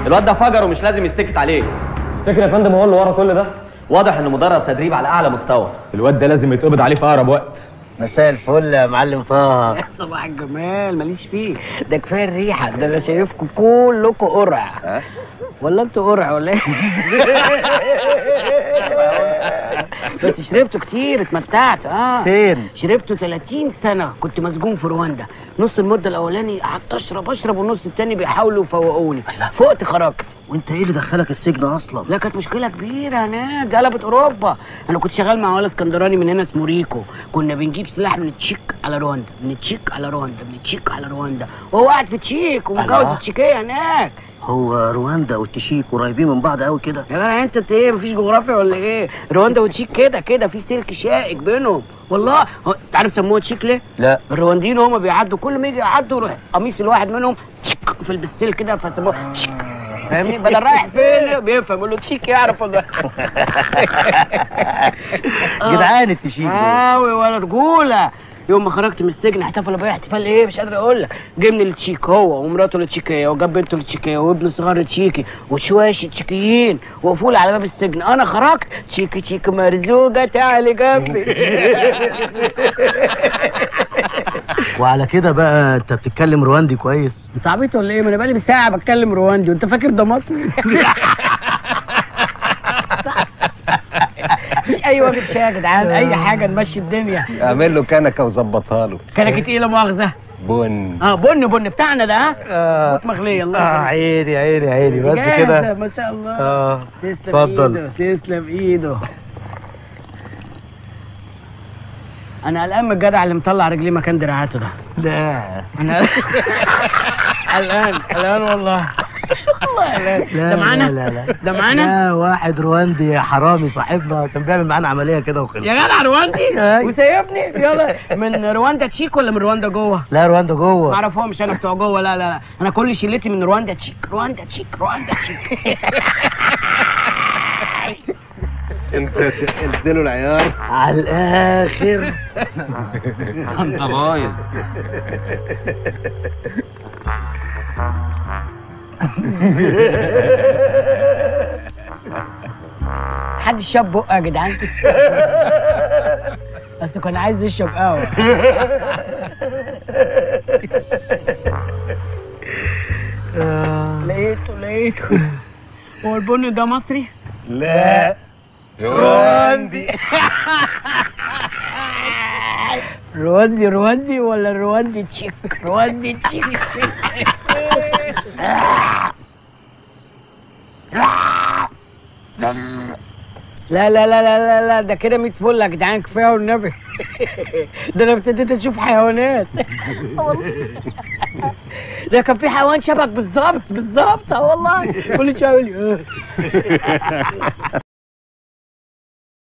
الواد ده فجر ومش لازم يتسكت عليه تفتكر يا فندم هو اللي ورا كل ده واضح انه مدرب تدريب على اعلى مستوى الواد ده لازم يتقبض عليه في اقرب وقت مساء الفل يا معلم طه صباح الجمال ماليش فيه ده كفايه الريحه ده انا شايفكم كلكم قرع ولا انتوا قرع ولا ايه بس شربته كتير اتمتعت اه فين؟ شربته 30 سنه كنت مسجون في رواندا نص المده الاولاني قعدت اشرب اشرب والنص التاني بيحاولوا يفوقوني فقت خرجت وانت ايه اللي دخلك السجن اصلا؟ لا كانت مشكله كبيره هناك قلبت اوروبا انا كنت شغال مع ولا اسكندراني من هنا اسمه ريكو كنا بنجيب سلاح من التشيك على رواندا من التشيك على رواندا من التشيك على رواندا وهو قاعد في التشيك ومتجوز الله. التشيكيه هناك هو رواندا والتشيك قريبين من بعض قوي كده يا جدع انت انت ايه مفيش جغرافيا ولا ايه رواندا وتشيك كده كده في سلك شائك بينهم والله هو- انت عارف سموها تشيك ليه لا الروانديين هما بيعدوا كل ما يجي يعدوا يروح قميص الواحد منهم تشيك في البسيل كده فسموه تشيك فاهمني بدل رايح فين بيفهم يقول له تشيك يعرف ولا جدعان التشيك دول. قوي ولا رجوله يوم ما خرجت من السجن احتفلوا بيا احتفال ايه مش قادر اقول لك جه من التشيك هو ومراته التشيكيه وجاب بنته التشيكيه وابنه الصغير تشيكي وشويش تشيكيين وقفوا لي على باب السجن انا خرجت تشيكي تشيكي مرزوقه تعالي جنبي وعلى كده بقى انت بتتكلم رواندي كويس انت عبيط ولا ايه ما انا بقالي بالساعه بتكلم رواندي وانت فاكر ده مصري مفيش اي واجب شاي يا جدعان اي حاجه نمشي الدنيا اعمل له كنكه وظبطها له كانت ايه لا مؤاخذه بن اه بن بن بتاعنا ده ها اه بط مغليه الله آه، يخليك. عيني عيني عيني بس جاهزة، كده ما شاء الله اه تسلم اتفضل. ايده تسلم ايده انا قلقان من الجدع اللي مطلع رجليه مكان دراعاته ده لا انا قلقان قلقان والله والله قلقان لا ده معانا لا لا لا ده معانا لا واحد رواندي حرامي صاحبنا كان بيعمل معانا عمليه كده وخلص يا جدع رواندي أيوة. وسايبني يلا من رواندا تشيك ولا من رواندا جوه لا رواندا ما جوه اعرفهمش انا بتوع جوه لا لا لا انا كل شلتي من رواندا تشيك رواندا تشيك رواندا تشيك انت قلت له العيار على الاخر انت بايظ حد شاب بقه يا جدعان بس كان عايز يشرب قهوه آه. لقيته لقيته هو البن ده مصري؟ لا رواندي رواندي رواندي ولا رواندي تشيك رواندي تشيك لا لا لا لا لا لا ده كده 100 فل يا جدعان كفايه والنبي ده انا ابتديت اشوف حيوانات ده كان في حيوان شبك بالظبط بالظبط اه والله كل شويه يقول لي